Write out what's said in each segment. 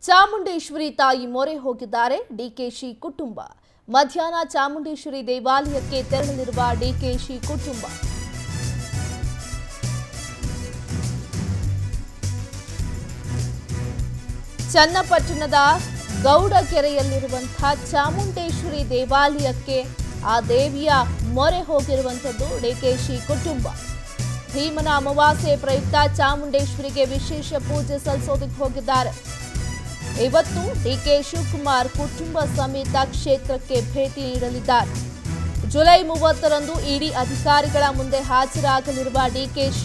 ಚಾಮುಂಡೇಶ್ವರಿ ತಾಯಿ ಮೊರೆ ಹೋಗಿದ್ದಾರೆ ಡಿಕೆಶಿ ಕುಟುಂಬ ಮಧ್ಯಾಹ್ನ ಚಾಮುಂಡೇಶ್ವರಿ ದೇವಾಲಯಕ್ಕೆ ತೆರಳಲಿರುವ ಡಿಕೆಶಿ ಕುಟುಂಬ ಚನ್ನಪಟ್ಟಣದ ಗೌಡಕೆರೆಯಲ್ಲಿರುವಂತಹ ಚಾಮುಂಡೇಶ್ವರಿ ದೇವಾಲಯಕ್ಕೆ ಆ ದೇವಿಯ ಮೊರೆ ಹೋಗಿರುವಂಥದ್ದು ಡಿಕೆಶಿ ಕುಟುಂಬ ಭೀಮನ ಅಮಾವಾಸ್ಯೆ ಪ್ರಯುಕ್ತ ಚಾಮುಂಡೇಶ್ವರಿಗೆ ವಿಶೇಷ ಪೂಜೆ ಸಲ್ಲಿಸೋದಕ್ಕೆ ಹೋಗಿದ್ದಾರೆ ಇವತ್ತು ಡಿಕೆ ಶಿವಕುಮಾರ್ ಕುಟುಂಬ ಸಮೇತ ಕ್ಷೇತ್ರಕ್ಕೆ ಭೇಟಿ ನೀಡಲಿದ್ದಾರೆ ಜುಲೈ ಮೂವತ್ತರಂದು ಇಡಿ ಅಧಿಕಾರಿಗಳ ಮುಂದೆ ಹಾಜರಾಗಲಿರುವ ಡಿಕೆಶಿ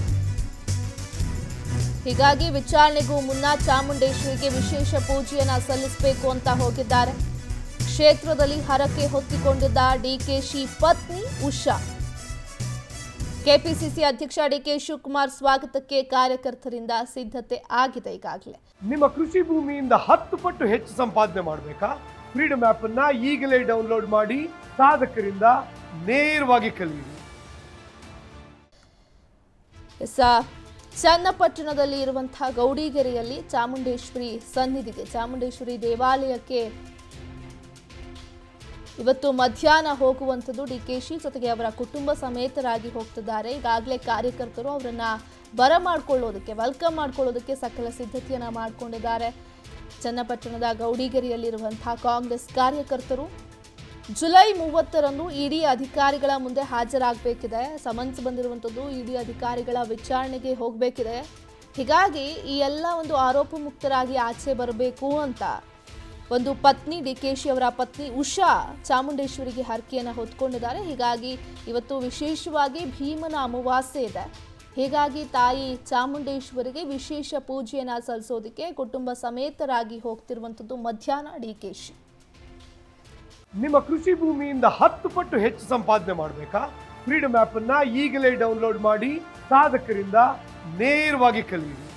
ಹೀಗಾಗಿ ವಿಚಾರಣೆಗೂ ಮುನ್ನ ಚಾಮುಂಡೇಶ್ವರಿಗೆ ವಿಶೇಷ ಪೂಜೆಯನ್ನ ಸಲ್ಲಿಸಬೇಕು ಅಂತ ಹೋಗಿದ್ದಾರೆ ಕ್ಷೇತ್ರದಲ್ಲಿ ಹರಕೆ ಹೊತ್ತಿಕೊಂಡಿದ್ದ ಡಿಕೆಶಿ ಪತ್ನಿ ಉಷಾ ಕೆಪಿಸಿಸಿ ಅಧ್ಯಕ್ಷ ಡಿಕೆ ಶಿವಕುಮಾರ್ ಸ್ವಾಗತಕ್ಕೆ ಕಾರ್ಯಕರ್ತರಿಂದ ಸಿದ್ಧತೆ ಆಗಿದೆ ಈಗಾಗಲೇ ನಿಮ್ಮ ಕೃಷಿ ಭೂಮಿಯಿಂದ ಹತ್ತು ಪಟ್ಟು ಹೆಚ್ಚು ಸಂಪಾದನೆ ಮಾಡಬೇಕಾ ಫ್ರೀಡಮ್ ಆಪ್ ಅನ್ನ ಈಗಲೇ ಡೌನ್ಲೋಡ್ ಮಾಡಿ ಸಾಧಕರಿಂದ ನೇರವಾಗಿ ಕಲಿಯಿರಿ ಎಸ್ ಚನ್ನಪಟ್ಟಣದಲ್ಲಿ ಇರುವಂತಹ ಗೌಡಿಗೆರೆಯಲ್ಲಿ ಚಾಮುಂಡೇಶ್ವರಿ ಸನ್ನಿಧಿಗೆ ಚಾಮುಂಡೇಶ್ವರಿ ದೇವಾಲಯಕ್ಕೆ ಇವತ್ತು ಮಧ್ಯಾಹ್ನ ಹೋಗುವಂಥದ್ದು ಡಿಕೆಶಿ ಜೊತೆಗೆ ಅವರ ಕುಟುಂಬ ಸಮೇತರಾಗಿ ಹೋಗ್ತಿದ್ದಾರೆ ಈಗಾಗಲೇ ಕಾರ್ಯಕರ್ತರು ಅವರನ್ನ ಬರಮಾಡ್ಕೊಳ್ಳೋದಕ್ಕೆ ವೆಲ್ಕಮ್ ಮಾಡ್ಕೊಳ್ಳೋದಕ್ಕೆ ಸಕಲ ಸಿದ್ಧತೆಯನ್ನ ಮಾಡಿಕೊಂಡಿದ್ದಾರೆ ಚನ್ನಪಟ್ಟಣದ ಗೌಡಿಗೆರೆಯಲ್ಲಿರುವಂತಹ ಕಾಂಗ್ರೆಸ್ ಕಾರ್ಯಕರ್ತರು ಜುಲೈ ಮೂವತ್ತರಂದು ಇಡಿ ಅಧಿಕಾರಿಗಳ ಮುಂದೆ ಹಾಜರಾಗಬೇಕಿದೆ ಸಮನ್ಸ್ ಬಂದಿರುವಂಥದ್ದು ಇಡಿ ಅಧಿಕಾರಿಗಳ ವಿಚಾರಣೆಗೆ ಹೋಗಬೇಕಿದೆ ಹೀಗಾಗಿ ಈ ಎಲ್ಲ ಒಂದು ಆರೋಪ ಮುಕ್ತರಾಗಿ ಆಚೆ ಬರಬೇಕು ಅಂತ ಒಂದು ಪತ್ನಿ ಡಿ ಕೆ ಶಿ ಅವರ ಪತ್ನಿ ಉಷಾ ಚಾಮುಂಡೇಶ್ವರಿಗೆ ಹರಕೆಯನ್ನು ಹೊತ್ಕೊಂಡಿದ್ದಾರೆ ಹೀಗಾಗಿ ಇವತ್ತು ವಿಶೇಷವಾಗಿ ಭೀಮನ ಅಮಾವಾಸ್ಯೆ ಇದೆ ಹೀಗಾಗಿ ತಾಯಿ ಚಾಮುಂಡೇಶ್ವರಿಗೆ ವಿಶೇಷ ಪೂಜೆಯನ್ನು ಸಲ್ಲಿಸೋದಕ್ಕೆ ಕುಟುಂಬ ಸಮೇತರಾಗಿ ಹೋಗ್ತಿರುವಂಥದ್ದು ಮಧ್ಯಾಹ್ನ ಡಿ ಕೆ ಶಿ ನಿಮ್ಮ ಕೃಷಿ ಭೂಮಿಯಿಂದ ಹತ್ತು ಪಟ್ಟು ಹೆಚ್ಚು ಸಂಪಾದನೆ ಮಾಡಬೇಕಾ ಫ್ರೀಡಮ್ ಆಪ್ ಅನ್ನ ಈಗಲೇ ಡೌನ್ಲೋಡ್ ಮಾಡಿ ಸಾಧಕರಿಂದ ನೇರವಾಗಿ ಕಲಿಯಿರಿ